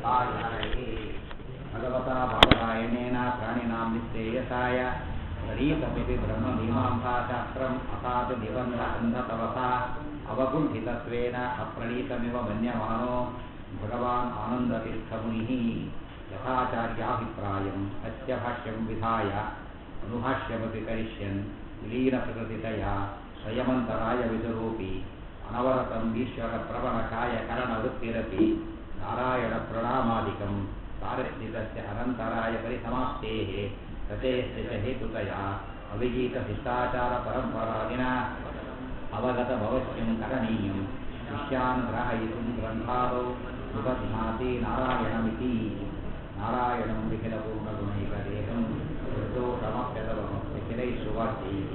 यथायाये भगवता बादरायणेन प्राणिनां निश्चेयसाय रीतमिति ब्रह्ममीमांसाशास्त्रम् असात् निबन्धबन्धतवसा अवगुण्ठितत्वेन अप्रणीतमिव मन्यमानो भगवान् आनन्दतीर्थमुनिः यथाचार्याभिप्रायम् अस्य भाष्यं विधाय अनुभाष्यमपि करिष्यन् विलीनप्रकृतितया स्वयमन्तराय विदुरूपी अनवरतम् ईश्वरप्रबलकाय करणवृत्तिरपि नारायणप्रणामादिकं तारस्थितस्य अनन्तराय परिसमाप्तेः तते स्थितहेतुतया अभिजीतशिष्टाचारपरम्परादिना अवगतभवत्यं करणीयं शिष्यान् ग्राहयितुं ग्रन्थादौ निबध्नाति नारायणमिति नारायणं निखिलपूर्णगुणैकदेहं निर्दोषमप्यतवमप्यखिलैः सुवाक्यैः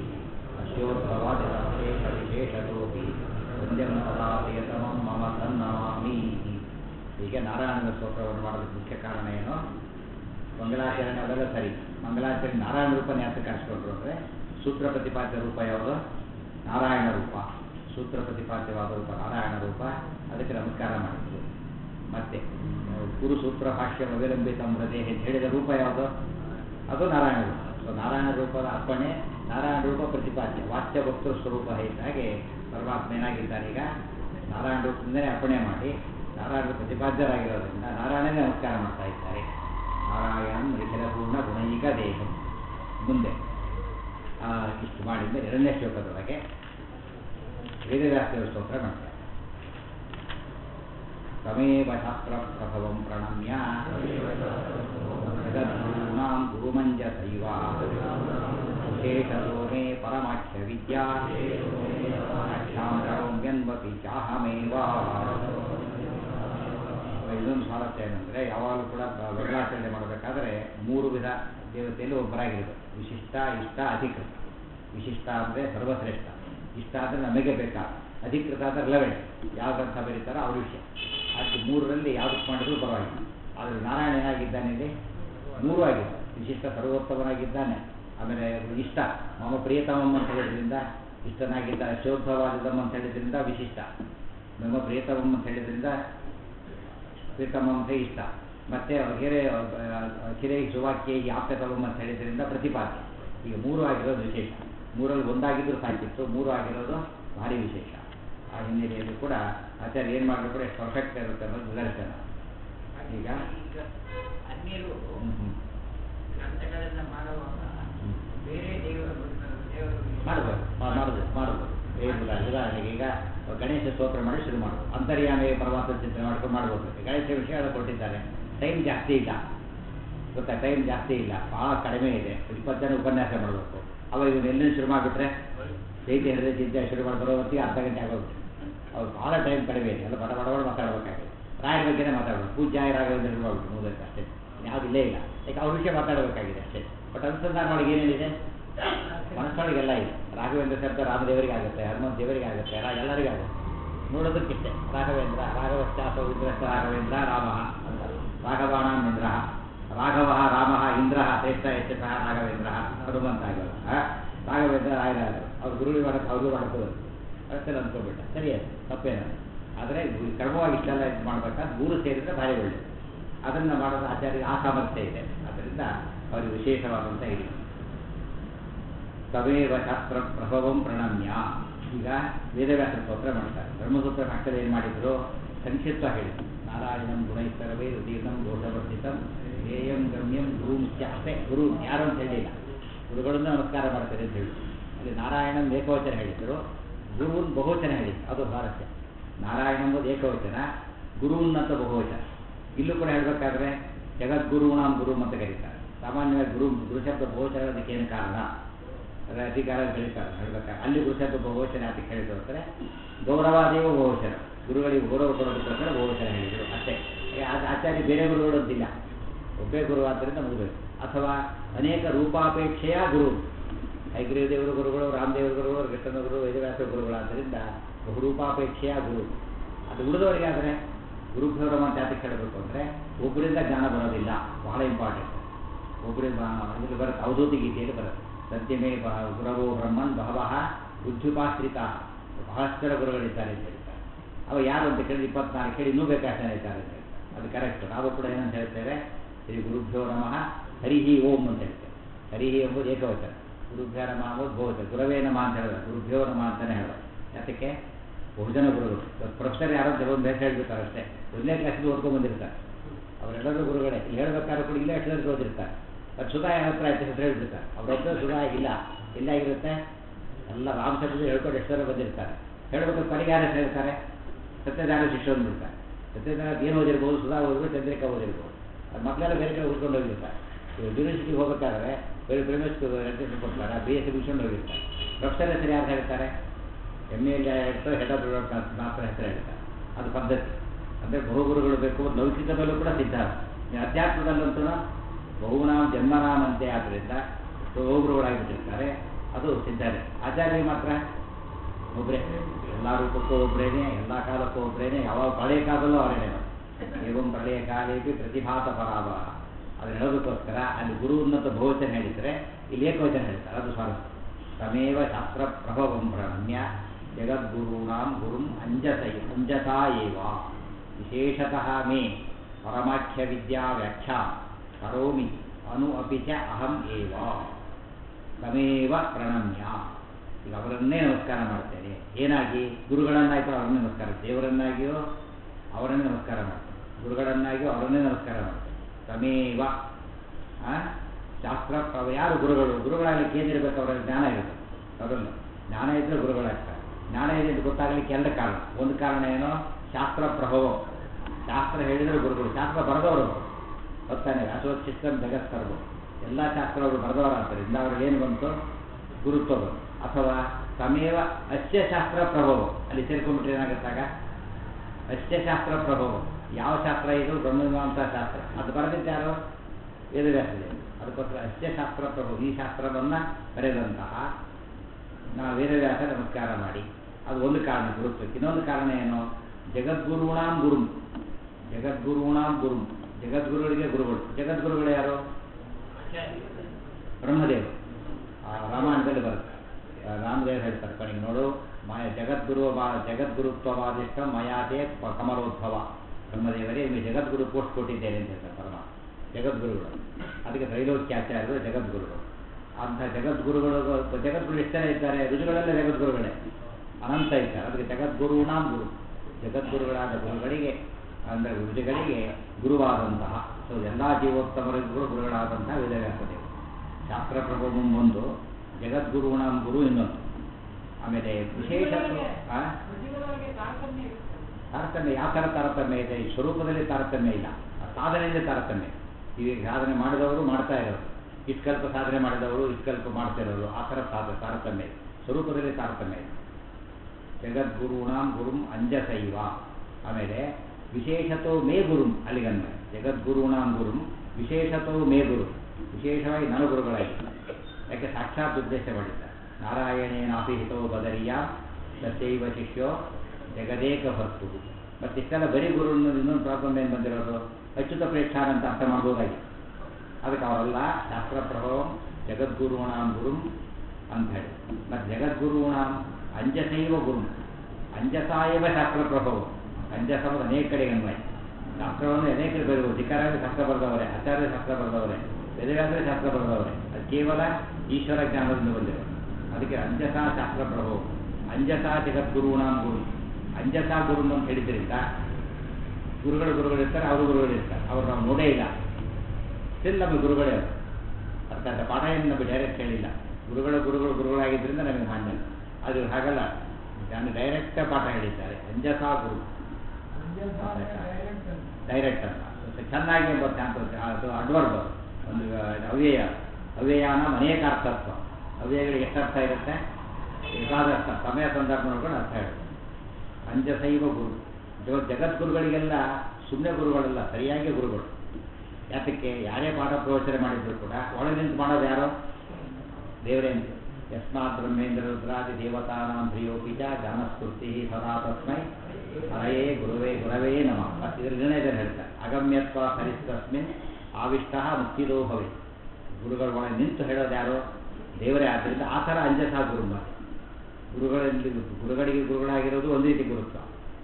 अस्योद्भवादितशेषविशेषतोऽपि वन्द्यं सदा प्रियतमं मम ತನ್ನಮಾಮಿ ಹೀಗೆ ನಾರಾಯಣನ ಸ್ತೋತ್ರವನ್ನು ಮಾಡೋದಕ್ಕೆ ಮುಖ್ಯ ಕಾರಣ ಏನು ಮಂಗಳಾಚರಣೆ ಅದೆಲ್ಲ ಸರಿ ಮಂಗಳಾಚರಣೆ ನಾರಾಯಣ ರೂಪನ ಯಾಕೆ ಕರೆಸ್ಕೊಂಡ್ರು ಅಂದರೆ ಸೂತ್ರ ಪ್ರತಿಪಾದ್ಯ ರೂಪ ಯಾವುದು ನಾರಾಯಣ ರೂಪ ಸೂತ್ರ ಪ್ರತಿಪಾದ್ಯವಾದ ರೂಪ ನಾರಾಯಣ ರೂಪ ಅದಕ್ಕೆ ನಮಸ್ಕಾರ ಮಾಡಿದ್ರು ಮತ್ತೆ ಗುರು ಸೂತ್ರ ಭಾಷ್ಯ ಅವಲಂಬಿತ ಮೃದೆ ಅಂತ ಹೇಳಿದ ರೂಪ ಯಾವುದು ಅದು ನಾರಾಯಣ ರೂಪ ಸೊ ನಾರಾಯಣ ರೂಪದ ಅರ್ಪಣೆ ನಾರಾಯಣ ರೂಪ ಪ್ರತಿಪಾದ್ಯ ವಾಚ್ಯ ಭಕ್ತೃ ಸ್ವರೂಪ ಇದ್ದ ಹಾಗೆ ಪರಮಾತ್ಮ ಏನಾಗಿದ್ದಾರೆ ಈಗ ನಾರಾಯಣ ರೂಪದಿಂದಲೇ ಅರ್ಪಣೆ ಮಾಡಿ ನಾರಾಯಣ ಪ್ರತಿಪಾದ್ಯರಾಗಿರೋದ್ರಿಂದ ನಾರಾಯಣನೇ ನಮಸ್ಕಾರ ಮಾಡ್ತಾ ಇದ್ದಾರೆ ನಾರಾಯಣಂ ನಿಖಿಲಪೂರ್ಣ ಗುಣೈಕ ದೇಹ ಮುಂದೆ ಇಷ್ಟು ಮಾಡಿದ್ದ ಎರಡನೇ ಶ್ಲೋಕದೊಳಗೆ ವೇದವ್ಯಾಸದೇವರ ಸ್ತೋತ್ರ ಮಾಡ್ತಾರೆ ತಮೇವ ಶಾಸ್ತ್ರ ಪ್ರಭವಂ ಪ್ರಣಮ್ಯ ಜಗದ್ಗುರುಣಾಂ ಗುರುಮಂಜಸೈವ ವಿಶೇಷತೋ ಮೇ ಪರಮಾಖ್ಯ ವಿದ್ಯಾ ಕ್ಷಾಂತರೋಮ್ಯನ್ವಪಿ ಚಾಹಮೇವ ಇನ್ನೊಂದು ಸ್ವಾರಸ್ಯ ಏನಂದರೆ ಯಾವಾಗಲೂ ಕೂಡ ಮಂಗಳಾಚರಣೆ ಮಾಡಬೇಕಾದ್ರೆ ಮೂರು ವಿಧ ದೇವತೆಯಲ್ಲಿ ಒಬ್ಬರಾಗಿರೋದು ವಿಶಿಷ್ಟ ಇಷ್ಟ ಅಧಿಕೃತ ವಿಶಿಷ್ಟ ಅಂದರೆ ಸರ್ವಶ್ರೇಷ್ಠ ಇಷ್ಟ ಅಂದರೆ ನಮಗೆ ಬೇಕಾದ ಅಧಿಕೃತ ಅಂದರೆ ರಿಲೆವೆಂಟ್ ಯಾವ ಗ್ರಂಥ ಬರೀತಾರೋ ಅವ್ರ ವಿಷಯ ಅದಕ್ಕೆ ಮೂರರಲ್ಲಿ ಯಾವುದಕ್ಕೆ ಮಾಡಿದ್ರು ಪರವಾಗಿಲ್ಲ ಆದರೆ ನಾರಾಯಣ ಏನಾಗಿದ್ದಾನೆ ಇಲ್ಲಿ ಮೂರು ಆಗಿದೆ ವಿಶಿಷ್ಟ ಸರ್ವೋತ್ತಮನಾಗಿದ್ದಾನೆ ಆಮೇಲೆ ಇಷ್ಟ ಮಮ ಪ್ರಿಯತಮಂ ಅಂತ ಹೇಳಿದ್ರಿಂದ ಇಷ್ಟನಾಗಿದ್ದ ಶೋಧವಾದದಂ ಅಂತ ಹೇಳಿದ್ರಿಂದ ವಿಶಿಷ್ಟ ಮಮ ಪ್ರಿಯತಮಂ ಅಂತ ಹೇಳಿದ್ರಿಂದ ಪ್ರೀತಮ ಅಂತ ಇಷ್ಟ ಮತ್ತೆ ಹಿರೇ ಹಿರೇ ಸುವಾಕ್ಯ ಆಪ್ಯತವಂ ಅಂತ ಹೇಳಿದ್ರಿಂದ ಪ್ರತಿಪಾದ್ಯ ಈಗ ಮೂರು ಆಗಿರೋದು ವಿಶೇಷ ಮೂರಲ್ಲಿ ಒಂದಾಗಿದ್ದರೂ ಸಾಕಿತ್ತು ಮೂರು ಆಗಿರೋದು ಭಾರಿ ವಿಶೇಷ ಆ ಹಿನ್ನೆಲೆಯಲ್ಲಿ ಕೂಡ ಆಚಾರ್ಯ ಏನು ಮಾಡಿದ್ರು ಕೂಡ ಎಷ್ಟು ಪರ್ಫೆಕ್ಟ್ ಇರುತ್ತೆ ಅನ್ನೋದು ನಿದರ್ಶನ ಈಗ ಅನ್ಯರು ಹ್ಮ್, ಹ್ಮ್. ಗ್ರಂಥಗಳನ್ನು ಮಾಡುವಾಗ ಬೇರೆ ದೇವರು ದೇವರು ಮಾಡ್ಬೋದು ಮಾ- ಮಾಡ್ಬೋದು ಮಾಡ್ಬೋದು ಏನಿಲ್ಲ ಉದಾಹರಣೆಗೆ ಈಗ ಗಣೇಶ ಸ್ತೋತ್ರ ಮಾಡಿ ಶುರು ಮಾಡೋದು ಅಂತರ್ಯಾಮಿ ಪರಮಾತ್ಮ ಚಿಂತನೆ ಮಾಡ್ಕೊಂಡು ಮಾಡ್ಬೋದು ಗಣೇಶ ವಿಷಯ ಅದು ಕೊಟ್ಟಿದ್ದಾರೆ ಟೈಮ್ ಜಾಸ್ತಿ ಇಲ್ಲ ಗೊತ್ತಾ ಟೈಮ್ ಜಾಸ್ತಿ ಇಲ್ಲ ಭಾಳ ಕಡಿಮೆ ಇದೆ ಇಪ್ಪತ್ತು ಜನ ಉಪನ್ಯಾಸ ಮಾಡಬೇಕು ಅವಾಗ ಇವನು ಎಲ್ಲಿಂದ ಶುರು ಮಾಡಿಬಿಟ್ರೆ ಚೈತ್ಯ ಹೃದಯ ಚಿಂತೆ ಶುರು ಮಾಡಿ ಬರೋ ಹೊತ್ತಿಗೆ ಅರ್ಧ ಗಂಟೆ ಆಗೋಗುತ್ತೆ ಅವ್ರು ಭಾಳ ಟೈಮ್ ಕಡಿಮೆ ಇದೆ ಎಲ್ಲ ಬಡ ಬಡ ಬಡ ಮಾತಾಡಬೇಕಾಗಿದೆ ರಾಯರ ಬಗ್ಗೆನೇ ಮಾತಾಡೋದು ಪೂಜ್ಯಾಯ ರಾಘವೇಂದ್ರ ಶುರು ಮಾಡ್ಬಿಟ್ಟು ಮುಗಿದೈತೆ ಅಷ್ಟೇ ಯಾವ್ದು ಇಲ್ಲೇ ಇಲ್ಲ ಯಾಕೆ ಅವ್ರ ವಿಷಯ ಮಾತಾಡಬೇಕಾಗಿದೆ ಅಷ್ಟೇ ಬಟ್ ಅನುಸಂಧಾನ ಮಾಡಿ ಏನೇನಿದೆ ಮನಸ್ಸೊಳಗೆಲ್ಲ ಇದೆ ರಾಘವೇಂದ್ರ ಶಬ್ದ ರಾಮದೇವರಿಗೆ ಆಗುತ್ತೆ ಹನುಮಂತ ದೇವರಿಗೆ ಆಗುತ್ತೆ ರಾ ಎಲ್ಲರಿಗೂ ಆಗುತ್ತೆ ನೋಡೋದಕ್ಕಿಷ್ಟೇ ರಾಘವೇಂದ್ರ ರಾಘವಶ್ಚಾಸ ಇಂದ್ರಶ್ಚ ರಾಘವೇಂದ್ರ ರಾಮ ಅಂತ ರಾಘವಾಣಾಂ ಇಂದ್ರ ರಾಘವ ರಾಮ ಇಂದ್ರ ಶ್ರೇಷ್ಠ ಯಶಃ ರಾಘವೇಂದ್ರ ಹನುಮಂತ ಆಗೋದು ಆ? ರಾಘವೇಂದ್ರ ರಾಯರಾಜರು ಅವ್ರು ಗುರುಗಳು ಮಾಡಕ್ಕೆ ಅವ್ರಿಗೂ ಮಾಡ್ಕೋದು ಅಷ್ಟೇ ಅಂದ್ಕೊಬಿಟ್ಟ ಸರಿ ಅದು ತಪ್ಪೇನ ಆದರೆ ಕ್ರಮವಾಗಿ ಇಷ್ಟೆಲ್ಲ ಇದು ಮಾಡ್ಬೇಕಾದ್ರೆ ಮೂರು ಸೇರಿದ್ರೆ ಭಾರಿ ಒಳ್ಳೆಯದು ಅದನ್ನು ಮಾಡೋದು ಆಚಾರ್ಯ ಆ ಸಾಮರ್ಥ್ಯ ಇದೆ ಅದರಿಂದ ಅವರಿಗೆ ವಿಶೇಷವಾದಂಥ ಹಿರಿಯ ತವೇವ ಶಾಸ್ತ್ರ ಪ್ರಭವಂ ಪ್ರಣಮ್ಯ ಈಗ ವೇದವ್ಯಾಸ ಸ್ತೋತ್ರ ಮಾಡ್ತಾರೆ ಬ್ರಹ್ಮಸೂತ್ರ ಭಾಷೆಯಲ್ಲಿ ಏನು ಮಾಡಿದ್ರು ಸಂಕ್ಷಿಪ್ತ ಹೇಳಿದ್ರು ನಾರಾಯಣಂ ಗುಣೈಸ್ತರವೇ ರುದೀರ್ಣಂ ದೋಷವರ್ಜಿತಂ ಧ್ಯೇಯಂ ಗಮ್ಯಂ ಗುರುಮುಖ್ಯ ಅಷ್ಟೇ ಗುರು ಯಾರು ಅಂತ ಹೇಳಿಲ್ಲ ಗುರುಗಳನ್ನು ನಮಸ್ಕಾರ ಮಾಡ್ತಾರೆ ಅಂತ ಹೇಳಿದ್ರು ಅಲ್ಲಿ ನಾರಾಯಣಂ ಏಕವಚನ ಹೇಳಿದ್ರು ಗುರುವನ್ ಬಹುವಚನ ಹೇಳಿದ್ರು ಅದು ಸ್ವಾರಸ್ಯ ನಾರಾಯಣ ಎಂಬುದು ಏಕವಚನ ಗುರುವನ್ನಂತ ಬಹುವಚನ ಇಲ್ಲೂ ಕೂಡ ಹೇಳಬೇಕಾದ್ರೆ ಜಗದ್ಗುರುಣಾಂ ಗುರು ಅಂತ ಕರೀತಾರೆ ಸಾಮಾನ್ಯವಾಗಿ ಗುರು ಗುರುಶಬ್ದ ಬಹುವಚನ ಅದಕ್ಕೆ ಏನು ಕಾರಣ ಅದರ ಅಧಿಕಾರ ಹೇಳ್ತಾರೆ ಹೇಳ್ಬೇಕಾದ್ರೆ ಅಲ್ಲಿ ಗುರುಶಬ್ದ ಬಹುವಚನ ಅಂತ ಹೇಳಿದ್ರು ಅಂದರೆ ಗೌರವಾದೇವ ಬಹುವಚನ ಗುರುಗಳಿಗೆ ಗೌರವ ಕೊಡೋದಕ್ಕೋಸ್ಕರ ಬಹುವಚನ ಹೇಳಿದರು ಅಷ್ಟೇ ಈಗ ಆ- ಆಚಾರ್ಯ ಬೇರೆ ಗುರುಗಳು ಅಂತಿಲ್ಲ ಒಬ್ಬೇ ಗುರು ಆದ್ದರಿಂದ ಮುಗಿಬೇಕು ಅಥವಾ ಅನೇಕ ರೂಪಾಪೇಕ್ಷೆಯ ಗುರು ಹೈಗ್ರೀವ ದೇವರ ಗುರುಗಳು ರಾಮದೇವರ ಗುರುಗಳು ಕೃಷ್ಣನ ಗುರು ವೇದವ್ಯಾಸ ಗುರುಗಳಾದ್ದರಿಂದ ಬಹುರೂಪಾಪೇಕ್ಷೆಯ ಗುರು ಅದು ಉಳಿದವರಿಗಾದರೆ ಗುರುಭ್ಯವರಮ ಅಂತ ಯಾತಕ್ಕೆ ಹೇಳಬೇಕು ಅಂದರೆ ಒಬ್ಬರಿಂದ ಜ್ಞಾನ ಬರೋದಿಲ್ಲ ಬಹಳ ಇಂಪಾರ್ಟೆಂಟ್ ಒಬ್ಬರಿಂದ ಇಲ್ಲಿ ಬರುತ್ತೆ ಅವಧೂತಿ ಗೀತೆಯಲ್ಲಿ ಬರುತ್ತೆ ಸತ್ಯಮೇ ಬ ಗುರವೋ ಬ್ರಹ್ಮನ್ ಬಹವಃ ಬುದ್ಧಿಪಾಶ್ರಿತ ಬಹಳಷ್ಟು ಜನ ಗುರುಗಳಿದ್ದಾರೆ ಅಂತ ಹೇಳ್ತಾರೆ ಅವ ಯಾರು ಅಂತ ಕೇಳಿದ್ರೆ ಇಪ್ಪತ್ನಾಲ್ಕು ಹೇಳಿ ಇನ್ನೂ ಬೇಕಾಗ್ತಾನೆ ಇದ್ದಾರೆ ಅಂತ ಹೇಳ್ತಾರೆ ಅದು ಕರೆಕ್ಟ್ ನಾವು ಕೂಡ ಏನಂತ ಹೇಳ್ತೇವೆ ಶ್ರೀ ಗುರುಭ್ಯೋ ನಮಃ ಹರಿಹಿ ಓಂ ಅಂತ ಹೇಳ್ತೇವೆ ಹರಿಹಿ ಎಂಬುದು ಏಕವಚನ ಗುರುಭ್ಯ ನಮಃ ಎಂಬುದು ಬಹುವಚನ ಗುರವೇ ನಮಃ ಅಂತ ಹೇಳಿದ್ರೆ ಗುರುಭ್ಯೋ ನಮಃ ಅಂತಲೇ ಹೇಳೋದು ಯಾತಕ್ಕೆ ಬಹುಜನ ಗುರುಗಳು ಪ್ರೊಫೆಸರ್ ಯಾರೋ ಕೆಲವೊಂದು ಹೆಸರು ಹೇಳ್ಬಿಡ್ತಾರೆ ಅಷ್ಟೇ ಒಂದನೇ ಕ್ಲಾಸಿಗೆ ಓದ್ಕೊಂಡ್ ಬಂದಿರ್ತಾರೆ ಅವರೆಲ್ಲರೂ ಗುರುಗಳೇ ಇಲ್ಲಿ ಹೇಳ್ಬೇಕಾದ್ರೆ ಕೂಡ ಇಲ್ಲೇ ಅಷ್ಟು ಓದಿರ್ತಾರೆ ಅದು ಸುಧಾ ಯಾವ ಹತ್ರ ಆಯ್ತು ಹೆಸರು ಹೇಳ್ಬಿಡ್ತಾರೆ ಅವ್ರ ಹತ್ರ ಸುಧಾ ಆಗಿಲ್ಲ ಇಲ್ಲ ಆಗಿರುತ್ತೆ ಎಲ್ಲ ರಾಮಚಂದ್ರ ಹೇಳ್ಕೊಂಡು ಎಷ್ಟು ಜನ ಬಂದಿರ್ತಾರೆ ಹೇಳ್ಬೇಕು ಪರಿಹಾರ ಹೆಸರು ಹೇಳ್ತಾರೆ ಸತ್ಯನಾರಾಯಣ ಶಿಷ್ಯ ಅಂದ್ಬಿಡ್ತಾರೆ ಸತ್ಯನಾರಾಯಣ ಏನು ಓದಿರ್ಬೋದು ಸುಧಾ ಓದಿರ್ಬೋದು ಚಂದ್ರಿಕಾ ಓದಿರ್ಬೋದು ಅದು ಮಕ್ಕಳೆಲ್ಲ ಬೇರೆ ಕಡೆ ಉಳ್ಕೊಂಡು ಹೋಗಿರ್ತಾರೆ ಇವಾಗ ಯೂನಿವರ್ಸಿಟಿಗೆ ಹೋಗ್ಬೇಕಾದ್ರೆ ಬೇರೆ ಪ್ರೇಮೇಶ್ ರೆಜಿಸ್ಟ್ರೇಷನ್ ಕೊಡ್ತಾರೆ ಬಿ ಎಸ್ ಸಿ ಮುಗಿಸ್ಕೊಂಡು ಹೋಗಿರ್ತಾರೆ ಪ್ರೊಫೆಸರ್ ಹೆಸರು ಯಾರು ಹೇಳ್ತಾರೆ ಎಮ್ ಎಲ್ ಹೇಳ್ತಾರೆ ಹೆಡ್ ಆಫ್ ಮಾಸ್ಟರ್ ಹೆಸರು ಹೇಳ್ತಾರೆ ಅದು ಪದ್ಧತಿ ಅಂದರೆ ಬಹುಗುರುಗಳು ಬೇಕು ಲೌಕಿಕದಲ್ಲೂ ಕೂಡ ಸಿದ್ಧಾರ್ಥ ಈ ಅಧ್ಯಾತ್ಮದಲ್ಲಂತೂ ಬಹುನಾಮ್ ಜನ್ಮನಾಮ್ ಅಂತೆ ಆದ್ದರಿಂದ ಬಹುಗುರುಗಳಾಗಿಬಿಟ್ಟಿರ್ತಾರೆ ಅದು ಸಿದ್ಧಾರೆ ಆಚಾರ್ಯ ಮಾತ್ರ ಒಬ್ಬರೇ ಎಲ್ಲ ರೂಪಕ್ಕೂ ಒಬ್ಬರೇನೆ ಎಲ್ಲ ಕಾಲಕ್ಕೂ ಒಬ್ಬರೇನೆ ಯಾವಾಗ ಪ್ರಳಯ ಕಾಲದಲ್ಲೂ ಅವರೇನೆ ಏವಂ ಪ್ರಳಯ ಕಾಲೇಪಿ ಪ್ರತಿಭಾತ ಪರಾಭ ಅದನ್ನ ಹೇಳೋದಕ್ಕೋಸ್ಕರ ಅಲ್ಲಿ ಗುರು ಉನ್ನತ ಬಹುವಚನ ಹೇಳಿದರೆ ಇಲ್ಲಿ ಏಕವಚನ ಹೇಳ್ತಾರೆ ಅದು ಸ್ವಾರಸ್ಯ ತಮೇವ ಶಾಸ್ತ್ರ ಪ್ರಭವಂ ಪ್ರಣಮ್ಯ ಜಗದ್ಗುರುಣಾಂ ಗುರುಂ ಅಂಜಸೈ ಅಂಜಸಾ ಏವ ವಿಶೇಷತಃ ಮೇ ಪರಮಾಖ್ಯ ವಿದ್ಯಾ ವ್ಯಾಖ್ಯಾ ಕರೋಮಿ ಅನು ಅಪಿ ಚ ಅಹಂ ಏವ ತಮೇವ ಪ್ರಣಮ್ಯ ಈಗ ಅವರನ್ನೇ ನಮಸ್ಕಾರ ಮಾಡ್ತೇನೆ ಏನಾಗಿ ಗುರುಗಳನ್ನಾಯ್ತು ಅವರನ್ನೇ ನಮಸ್ಕಾರ ದೇವರನ್ನಾಗಿಯೋ ಅವರನ್ನೇ ನಮಸ್ಕಾರ ಮಾಡ್ತೇನೆ ಗುರುಗಳನ್ನಾಗಿಯೋ ಅವರನ್ನೇ ನಮಸ್ಕಾರ ಮಾಡ್ತೇನೆ ತಮೇವ ಆ? ಶಾಸ್ತ್ರ ಪ್ರ- ಯಾರು ಗುರುಗಳು ಗುರುಗಳಾಗಲಿಕ್ಕೆ ಏನಿರಬೇಕು ಅವರ ಜ್ಞಾನ ಇರುತ್ತೆ ಅವರಲ್ಲ ಜ್ಞಾನ ಇದ್ದರೆ ಗುರುಗಳಾಗ್ತಾರೆ ಜ್ಞಾನ ಇದೆ ಅಂತ ಗೊತ್ತಾಗಲಿಕ್ಕೆ ಎರಡು ಕಾರಣ ಒಂದು ಕಾರಣ ಏನೋ ಶಾಸ್ತ್ರ ಪ್ರಭಾವ ಶಾಸ್ತ್ರ ಹೇಳಿದರೆ ಗುರುಗಳು ಶಾಸ್ತ್ರ ಬರೆದವರು ಗೊತ್ತಾನೆ ಅಸೋಚಿಸ್ತಂ ಜಗತ್ಸರ್ವ ಎಲ್ಲ ಶಾಸ್ತ್ರಗಳು ಬರೆದವರಾದ್ದರಿಂದ ಅವ್ರಿಗೆ ಏನು ಬಂತು ಗುರುತ್ವ ಬಂತು ಅಥವಾ ತಮೇವ ಅಸ್ಯ ಶಾಸ್ತ್ರ ಪ್ರಭಾವ ಅಲ್ಲಿ ಸೇರ್ಕೊಂಡ್ಬಿಟ್ರೆ ಏನಾಗುತ್ತಾಗ ಅಸ್ಯ ಶಾಸ್ತ್ರ ಪ್ರಭಾವ ಯಾವ ಶಾಸ್ತ್ರ ಇದು ಬ್ರಹ್ಮಮೀಮಾಂಸಾ ಶಾಸ್ತ್ರ ಅದು ಬರೆದಿದ್ದಾರೋ ವೇದವ್ಯಾಸದೇವರು ಅದಕ್ಕೋಸ್ಕರ ಅಸ್ಯ ಶಾಸ್ತ್ರ ಪ್ರಭು ಈ ಶಾಸ್ತ್ರವನ್ನು ಬರೆದಂತಹ ನಾವು ವೇದವ್ಯಾಸ ನಮಸ್ಕಾರ ಮಾಡಿ ಅದು ಒಂದು ಕಾರಣ ಗುರುತ್ವಕ್ಕೆ ಇನ್ನೊಂದು ಕಾರಣ ಏನು ಜಗದ್ಗುರುಣಾಂ ಗುರುಂ ಜಗದ್ಗುರುಣಾಂ ಗುರುಂ ಜಗದ್ಗುರುಗಳಿಗೆ ಗುರುಗಳು ಜಗದ್ಗುರುಗಳು ಯಾರು ಬ್ರಹ್ಮದೇವರು ಆ ರಾಮಾಯಣದಲ್ಲಿ ಬರುತ್ತೆ ಆ ರಾಮದೇವ್ ಹೇಳ್ತಾರೆ ಕಣಿಗೆ ನೋಡು ಮಾಯ ಜಗದ್ಗುರು ಜಗದ್ಗುರುತ್ವವಾದಿಷ್ಟ ಮಯಾದೇ ಪ- ಕಮಲೋದ್ಭವ ಬ್ರಹ್ಮದೇವರೇ ನಿಮಗೆ ಜಗದ್ಗುರು ಪೋಸ್ಟ್ ಕೊಟ್ಟಿದ್ದೇನೆ ಅಂತ ಹೇಳ್ತಾರೆ ಪರಮ ಜಗದ್ಗುರುಗಳು ಅದಕ್ಕೆ ತ್ರೈಲೋಕ್ಯಾಚಾರ್ಯರು ಜಗದ್ಗುರುಗಳು ಅಂಥ ಜಗದ್ಗುರುಗಳು ಜಗದ್ಗುರು ಎಷ್ಟು ಜನ ಇದ್ದಾರೆ ಋಷಿಗಳೆಲ್ಲ ಜಗದ್ಗುರುಗಳೇ ಅನಂತ ಇದ್ದಾರೆ ಅದಕ್ಕೆ ಜಗದ್ಗುರುಣಾಂ ಗುರು ಜಗದ್ಗುರುಗಳಾದ ಗುರುಗಳಿಗೆ ಅಂದರೆ ಋಷಿಗಳಿಗೆ ಗುರುವಾದಂತಹ ಸೊ ಎಲ್ಲ ಜೀವೋತ್ತಮರಿಗೂ ಗುರುಗಳಾದಂತಹ ವೇದವ್ಯಾಸದೇವರು ಶಾಸ್ತ್ರ ಪ್ರಭಾವಂ ಒಂದು ಜಗದ್ಗುರುಣಾಂ ಗುರು ಇನ್ನೊಂದು ಆಮೇಲೆ ವಿಶೇಷ ಆ? ಋಷಿಗಳೊಳಗೆ ತಾರತಮ್ಯ ಇರುತ್ತೆ. ತಾರತಮ್ಯ ಯಾವ ಥರ ತಾರತಮ್ಯ ಇದೆ ಈ ಸ್ವರೂಪದಲ್ಲಿ ತಾರತಮ್ಯ ಇಲ್ಲ ಆ ಸಾಧನೆಯಲ್ಲಿ ತಾರತಮ್ಯ ಈಗ ಸಾಧನೆ ಮಾಡಿದವರು ಮಾಡ್ತಾ ಇರೋರು ಇಷ್ಕಲ್ಪ ಸಾಧನೆ ಮಾಡಿದವರು ಇಷ್ಕಲ್ಪ ಮಾಡ್ತಾ ಇರೋರು ಆ ಥರ ಸಾಧ ತಾರತಮ್ಯ ಇದೆ ಸ್ವರೂಪದಲ್ಲಿ ತಾರತಮ್ಯ ಇದೆ ಜಗದ್ಗುರುಣಾಂ ಗುರುಂ ಅಂಜಸೈವ ಆಮೇಲೆ ವಿಶೇಷತೋ ಮೇ ಗುರುಂ ಅಲ್ಲಿಗನ್ವಯ ಜಗದ್ಗುರುಣಾಂ ಗುರುಂ ವಿಶೇಷತೋ ಮೇ ಗುರು ವಿಶೇಷವಾಗಿ ನನ್ನ ಗುರುಗಳಾಗಿಲ್ಲ ಯಾಕೆ ಸಾಕ್ಷಾತ್ ಉದ್ದೇಶ ಮಾಡಿದ್ದ ನಾರಾಯಣೇನಾಪಿ ಹಿತೋ ಬದರಿಯ ಸತ್ಯೈವ ಶಿಷ್ಯೋ ಜಗದೇಕ ಭಕ್ತು ಮತ್ತೆ ಇಷ್ಟೆಲ್ಲ ಬರೀ ಗುರು ಅನ್ನೋದು ಇನ್ನೊಂದು ಪ್ರಾಬ್ಲಮ್ ಏನು ಬಂದಿರೋದು ಅಚ್ಯುತ ಪ್ರೇಕ್ಷಾನ ಅಂತ ಅರ್ಥ ಮಾಡ್ಬೋದಾಗಿತ್ತು ಅದಕ್ಕೆ ಅವರೆಲ್ಲ ಶಾಸ್ತ್ರ ಪ್ರಭಾವಂ ಜಗದ್ಗುರುಣಾಂ ಗುರುಂ ಅಂತ ಹೇಳಿ ಮತ್ತು ಜಗದ್ಗುರುಣಾಂ ಅಂಜಸೈವ ಗುರುಂ ಅಂಜಸಾಯವ ಶಾಸ್ತ್ರ ಪ್ರಭಾವ ಅಂಜಸ ಅನ್ನೋದು ಅನೇಕ ಕಡೆಗೆ ಅನ್ವಯ ಶಾಸ್ತ್ರವನ್ನು ಅನೇಕ ಬರೆಯುವುದು ಧಿಕಾರಾಗಿ ಶಾಸ್ತ್ರ ಬರೆದವರೇ ಆಚಾರ್ಯ ಶಾಸ್ತ್ರ ಬರೆದವರೇ ವೇದವ್ಯಾಸರೇ ಶಾಸ್ತ್ರ ಬರೆದವರೇ ಅದು ಕೇವಲ ಈಶ್ವರ ಜ್ಞಾನದಿಂದ ಬಂದಿರೋದು ಅದಕ್ಕೆ ಅಂಜಸಾ ಶಾಸ್ತ್ರ ಪ್ರಭಾವ ಅಂಜಸಾ ಜಗದ್ಗುರುಣಾಂ ಗುರು ಅಂಜಸಾ ಗುರು ಅಂತ ಹೇಳಿದ್ರಿಂದ ಗುರುಗಳು ಗುರುಗಳು ಇರ್ತಾರೆ ಅವರು ಗುರುಗಳು ಇರ್ತಾರೆ ಅವ್ರು ನಾವು ನೋಡೇ ಇಲ್ಲ ಸ್ಟಿಲ್ ನಮಗೆ ಗುರುಗಳೇ ಅವರು ಅರ್ಥ ಆಯ್ತಾ? ಪಾಠ ಏನು ನಮಗೆ ಡೈರೆಕ್ಟ್ ಹೇಳಿಲ್ಲ ಗುರುಗಳು ಗುರುಗಳು ಗುರುಗಳಾಗಿದ್ದರಿಂದ ನಮಗೆ ಮಾನ್ಯ ಅದು ಹಾಗಲ್ಲ ನಾನು ಡೈರೆಕ್ಟ್ ಪಾಠ ಹೇಳಿದ್ದಾರೆ ಅಂಜಸಾ ಗುರು ಡೈರೆಕ್ಟ್ ಅಂತ ಸ್ವಲ್ಪ ಚೆನ್ನಾಗಿ ಬರುತ್ತೆ ಅಂತ ಅದು ಅಡ್ವರ್ಬ್ ಒಂದು ಅವ್ಯಯ ಅವ್ಯಯಾನ ಅನೇಕ ಅರ್ಥತ್ವ ಅವ್ಯಯಗಳಿಗೆ ಎಷ್ಟು ಅರ್ಥ ಇರುತ್ತೆ ಬೇಕಾದ ಅರ್ಥ ಸಮಯ ಸಂದರ್ಭ ನೋಡ್ಕೊಂಡು ಅರ್ಥ ಹೇಳುತ್ತೆ ಅಂಜಸೈವ ಗುರು ಜಗ ಜಗದ್ಗುರುಗಳಿಗೆಲ್ಲ ಸುಮ್ಮನೆ ಗುರುಗಳಲ್ಲ ಸರಿಯಾಗಿ ಗುರುಗಳು ಯಾತಕ್ಕೆ ಯಾರೇ ಪಾಠ ಪ್ರವಚನ ಮಾಡಿದ್ರು ಕೂಡ ಒಳಗೆ ನಿಂತು ಮಾಡೋದು ಯಾರು ದೇವರೇ ಅಂತ ಯಸ್ಮಾತ್ ಬ್ರಹ್ಮೇಂದ್ರ ರುದ್ರಾದಿ ದೇವತಾನಾಂ ಪ್ರಿಯೋಪಿ ಚ ಜ್ಞಾನಸ್ಫೂರ್ತಿ ಸದಾ ತಸ್ಮೈ ಹರಯೇ ಗುರುವೇ ಗುರವೇ ನಮಃ ಮತ್ತು ಇದರ ನಿರ್ಣಯದಲ್ಲಿ ಹೇಳ್ತಾರೆ ಅಗಮ್ಯತ್ವ ಸರಿಸ್ತಸ್ಮಿನ್ ಆವಿಷ್ಟ ಮುಕ್ತಿದೋ ಭವೆ ಗುರುಗಳ ಒಳಗೆ ನಿಂತು ಹೇಳೋದು ಯಾರು ದೇವರೇ ಆದ್ದರಿಂದ ಆ ಥರ ಅಂಜಸ ಗುರು ಮಾಡಿ ಗುರುಗಳಲ್ಲಿ ಗುರುಗಳಿಗೆ ಗುರುಗಳಾಗಿರೋದು ಒಂದು ರೀತಿ ಗುರುತ್ವ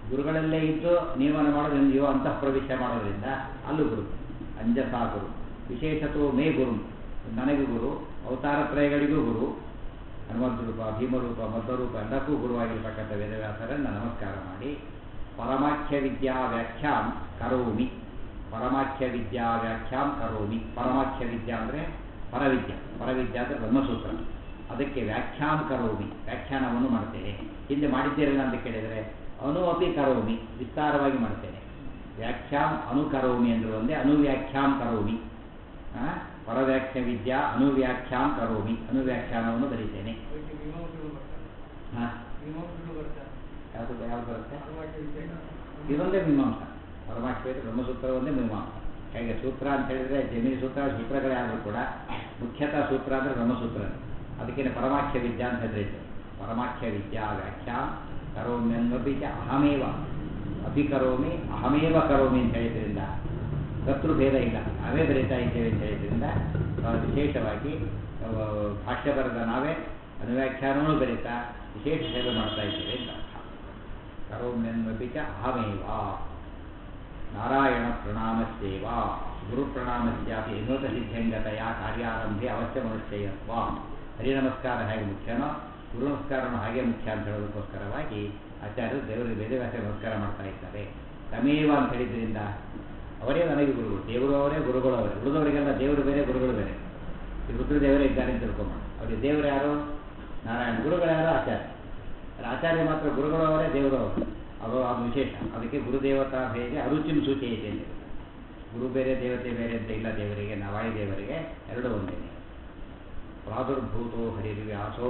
ಗುರುಗಳಲ್ಲೇ ಇದ್ದು ನಿಯಮನ ಮಾಡೋದ್ರಿಂದ ಇವ ಅಂತಃ ಪ್ರವೇಶ ಮಾಡೋದ್ರಿಂದ ಅಲ್ಲೂ ಗುರು ಅಂಜಸಾ ಗುರು ವಿಶೇಷತೋ ಮೇ ಗುರು ನನಗೆ ಗುರು ಅವತಾರ ತ್ರಯಗಳಿಗೂ ಗುರು ಹನುಮಂತ ರೂಪ ಭೀಮರೂಪ ಮಧ್ವರೂಪ ಎಲ್ಲಕ್ಕೂ ಗುರುವಾಗಿರ್ತಕ್ಕಂಥ ವೇದವ್ಯಾಸರನ್ನು ನಮಸ್ಕಾರ ಮಾಡಿ ಪರಮಾಖ್ಯ ವಿದ್ಯಾ ವ್ಯಾಖ್ಯಾಂ ಕರೋಮಿ ಪರಮಾಖ್ಯ ವಿದ್ಯಾ ವ್ಯಾಖ್ಯಾಂ ಕರೋಮಿ ಪರಮಾಖ್ಯ ವಿದ್ಯಾ ಅಂದರೆ ಪರವಿದ್ಯಾ ಪರವಿದ್ಯಾ ಅಂದರೆ ಬ್ರಹ್ಮಸೂತ್ರ ಅದಕ್ಕೆ ವ್ಯಾಖ್ಯಾಂ ಕರೋಮಿ ವ್ಯಾಖ್ಯಾನವನ್ನು ಮಾಡ್ತೇನೆ ಹಿಂದೆ ಮಾಡಿದ್ದೀರಲ್ಲ ಅಂತ ಕೇಳಿದರೆ ಅನು ಅಪಿ ಕರೋಮಿ ವಿಸ್ತಾರವಾಗಿ ಮಾಡ್ತೇನೆ ವ್ಯಾಖ್ಯಾಂ ಅನುಕರೋಮಿ ಅಂದ್ರೆ ಒಂದೇ ಅನುವ್ಯಾಖ್ಯಾಂ ಕರೋಮಿ ಆ, ಪರವ್ಯಾಖ್ಯ ವಿದ್ಯಾ ಅನುವ್ಯಾಖ್ಯಾಂ ಕರೋಮಿ ಅನುವ್ಯಾಖ್ಯಾನವನ್ನು ಬರೀತೇನೆ ಅದಕ್ಕೆ ಮೀಮಾಂಸೆಗಳು ಬರ್ತಾರೆ ಹಾಂ ಮೀಮಾಂಸೆಗಳು ಬರ್ತಾರೆ ಯಾವುದು ಯಾವ್ದು ಬರುತ್ತೆ ಪರಮಾಖ್ಯ ವಿದ್ಯೆ ಇದೊಂದೇ ಮೀಮಾಂಸ ಪರಮಾಕ್ಷ ಬ್ರಹ್ಮಸೂತ್ರ ಒಂದೇ ಮೀಮಾಂಸ ಹೇಗೆ ಸೂತ್ರ ಅಂತ ಹೇಳಿದ್ರೆ ಜಮೀನು ಸೂತ್ರ ಸೂತ್ರಗಳೇ ಆದರೂ ಕೂಡ ಮುಖ್ಯತಃ ಸೂತ್ರ ಅಂದರೆ ಬ್ರಹ್ಮಸೂತ್ರ ಅದಕ್ಕೇನೆ ಪರಮಾಖ್ಯ ವಿದ್ಯಾ ಅಂತ ಹೆಸರಿತ್ತು ಪರಮಾಖ್ಯ ವಿದ್ಯಾ ವ್ಯಾಖ್ಯಾ ಕರೋಮ್ಯಂಗಪಿ ಚ ಅಹಮೇವ ಅಪಿ ಕರೋಮಿ ಅಹಮೇವ ಕರೋಮಿ ಅಂತ ಹೇಳಿದ್ರಿಂದ ಕರ್ತೃಭೇದ ಇಲ್ಲ ನಾವೇ ಬರೀತಾ ಇದ್ದೇವೆ ಅಂತ ಹೇಳಿದ್ರಿಂದ ಆ, ವಿಶೇಷವಾಗಿ ಆ, ಭಾಷ್ಯ ಬರೆದ ನಾವೇ ಅನುವ್ಯಾಖ್ಯಾನವೂ ಬರೀತಾ ವಿಶೇಷ ಸೇವೆ ಮಾಡ್ತಾ ಇದ್ದೇವೆ ಅಂತ ಅರ್ಥ ಕರೋಮ್ಯನ್ಮಪಿ ಚ ಅಹಮೇವ ನಾರಾಯಣ ಪ್ರಣಾಮಸ್ಯೇವ ಗುರು ಪ್ರಣಾಮಸ್ಯಾಪಿ ವಿನೋದ ಸಿದ್ಧಂಗತೆಯ ಕಾರ್ಯಾರಂಭೆ ಅವಶ್ಯ ಮನುಷ್ಯತ್ವ ಹರಿ ನಮಸ್ಕಾರ ಹೇಗೆ ಮುಖ್ಯನೋ ಗುರು ನಮಸ್ಕಾರನೂ ಹಾಗೆ ಮುಖ್ಯ ಅಂತ ಹೇಳೋದಕ್ಕೋಸ್ಕರವಾಗಿ ಆಚಾರ್ಯರು ದೇವರಿಗೆ ವೇದವ್ಯಾಸ ನಮಸ್ಕಾರ ಮಾಡ್ತಾ ಇದ್ದಾರೆ ತಮೇವ ಅಂತ ಹೇಳಿದ್ರಿಂದ ಅವರೇ ನನಗೆ ಗುರುಗಳು ದೇವರು ಅವರೇ ಗುರುಗಳು ಅವರೇ ಉಳಿದವರಿಗೆಲ್ಲ ದೇವರು ಬೇರೆ ಗುರುಗಳು ಬೇರೆ ಈ ರುದ್ರದೇವರೇ ಇದ್ದಾರೆ ಅಂತ ತಿಳ್ಕೊಂಬೋಣ ಅವರಿಗೆ ದೇವರು ಯಾರು ನಾರಾಯಣ ಗುರುಗಳು ಯಾರು ಆಚಾರ್ಯ ಅಲ್ಲ, ಆಚಾರ್ಯ ಮಾತ್ರ ಗುರುಗಳು ಅವರೇ ದೇವರು ಅವರು ಅದು ಅದು ವಿಶೇಷ ಅದಕ್ಕೆ ಗುರುದೇವತಾ ಭೇದ ಅರುಚಿಂ ಸೂಚಯತೆ ಅಂತ ಗುರು ಬೇರೆ ದೇವತೆ ಬೇರೆ ಅಂತ ಇಲ್ಲ ದೇವರಿಗೆ ನವಾಯಿ ದೇವರಿಗೆ ಎರಡು ಒಂದೇನೆ ಪ್ರಾದುರ್ಭೂತೋ ಹರಿರ್ವ್ಯಾಸೋ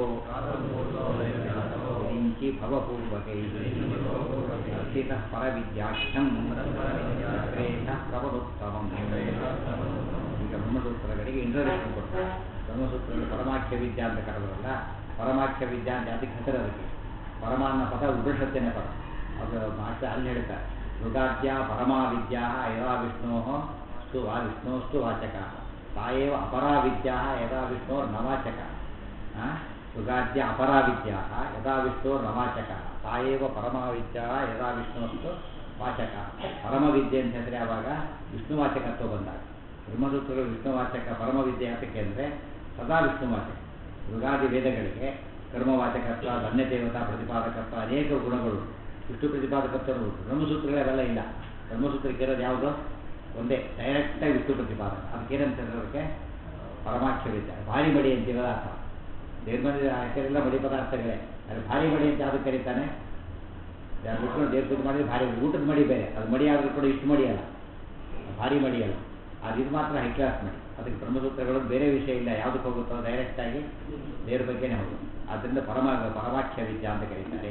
ವಿರಿಂಚಿ ಭವಪೂರ್ವಕೈ ಅರ್ಥಿತಃ ಪರವಿದ್ಯಾಖ್ಯಂ ಶ್ರೇಷ್ಠ ಪ್ರಬಲೋತ್ತಮಂ ಈಗ ಬ್ರಹ್ಮಸೂತ್ರಗಳಿಗೆ ಇಂಟ್ರೊಡಕ್ಷನ್ ಕೊಡ್ತಾರೆ ಬ್ರಹ್ಮಸೂತ್ರಗಳು ಪರಮಾಖ್ಯ ವಿದ್ಯಾ ಅಂತ ಕರೆದ್ರಲ್ಲ ಪರಮಾಖ್ಯ ವಿದ್ಯಾ ಅಂತ ಅದಕ್ಕೆ ಹೆಸರು ಅದಕ್ಕೆ ಪರಮಾನ್ನ ಪದ ಉಪನಿಷತ್ತಿನ ಪದ ಅದು ಮಾಸ್ಟರ್ ಅಲ್ಲಿ ಹೇಳ್ತಾರೆ ಮೃಗಾದ್ಯ ಪರಮಾ ವಿದ್ಯಾ ಯದಾ ವಿಷ್ಣೋ ಸ್ತು ವಾ ವಿಷ್ಣೋಸ್ತು ವಾಚಕ ತಾಯೇವ ಅಪರಾ ವಿದ್ಯಾ ಯದಾ ವಿಷ್ಣೋ ನವಾಚಕ ಮೃಗಾದ್ಯ ಅಪರಾ ವಿದ್ಯಾ ಯದಾ ವಿಷ್ಣೋ ನವಾಚಕ ತಾಯೇವ ಪರಮಾ ವಿದ್ಯಾ ಯದಾ ವಿಷ್ಣೋಸ್ತು ವಾಚಕ ಪರಮ ವಿದ್ಯೆ ಅಂತ ಹೇಳಿದ್ರೆ ಆವಾಗ ವಿಷ್ಣುವಾಚಕತ್ವ ಬಂದಾಗ ಬ್ರಹ್ಮಸೂತ್ರಗಳು ವಿಷ್ಣುವಾಚಕ ಪರಮ ವಿದ್ಯೆ ಯಾತಕ್ಕೆ ಅಂದರೆ ಸದಾ ವಿಷ್ಣುವಾಚಕ ಮೃಗಾದಿ ವೇದಗಳಿಗೆ ಕರ್ಮವಾಚಕತ್ವ ಧನ್ಯದೇವತಾ ಪ್ರತಿಪಾದಕತ್ವ ಅನೇಕ ಗುಣಗಳು ವಿಷ್ಣು ಪ್ರತಿಪಾದಕತ್ವ ಉಂಟು ಬ್ರಹ್ಮಸೂತ್ರಗಳು ಅವೆಲ್ಲ ಇಲ್ಲ ಬ್ರಹ್ಮಸೂತ್ರಕ್ಕೆ ಇರೋದು ಯಾವುದು ಒಂದೇ ಡೈರೆಕ್ಟಾಗಿ ವಿಷ್ಣು ಪ್ರತಿಪಾದಕ ಅದಕ್ಕೇನಂತ ಅದಕ್ಕೆ ಪರಮಾಖ್ಯ ವಿದ್ಯೆ ಭಾರಿ ಮಡಿ ಅಂತೀವಲ್ಲ ಅರ್ಥ ದೇವ್ರ ಮನೆ ಹೆಸರೆಲ್ಲ ಮಡಿ ಪದಾರ್ಥಗಳೇ ಅಲ್ಲಿ ಭಾರಿ ಮಡಿ ಅಂತ ಯಾವ್ದು ಕರೀತಾನೆ ಯಾರು ಬಿಟ್ಕೊಂಡು ದೇವ್ರ ಪೂಜೆ ಮಾಡಿದ್ರೆ ಭಾರಿ ಮಡಿ. ಊಟದ ಮಡಿ ಬೇರೆ ಅದು ಮಡಿ ಆದರೂ ಕೂಡ ಇಷ್ಟು ಮಡಿ ಅಲ್ಲ ಭಾರಿ ಮಡಿ ಅಲ್ಲ ಅದು ಇದು ಮಾತ್ರ ಹೈ ಕ್ಲಾಸ್ ಮಡಿ ಅದಕ್ಕೆ ಬ್ರಹ್ಮಸೂತ್ರಗಳು ಬೇರೆ ವಿಷಯ ಇಲ್ಲ ಯಾವುದಕ್ಕೆ ಹೋಗುತ್ತೋ ಡೈರೆಕ್ಟಾಗಿ ದೇವ್ರ ಬಗ್ಗೆನೇ ಹೋಗುತ್ತೆ ಆದ್ದರಿಂದ ಪರಮ ಪರಮಾಖ್ಯ ವಿದ್ಯಾ ಅಂತ ಕರೀತಾರೆ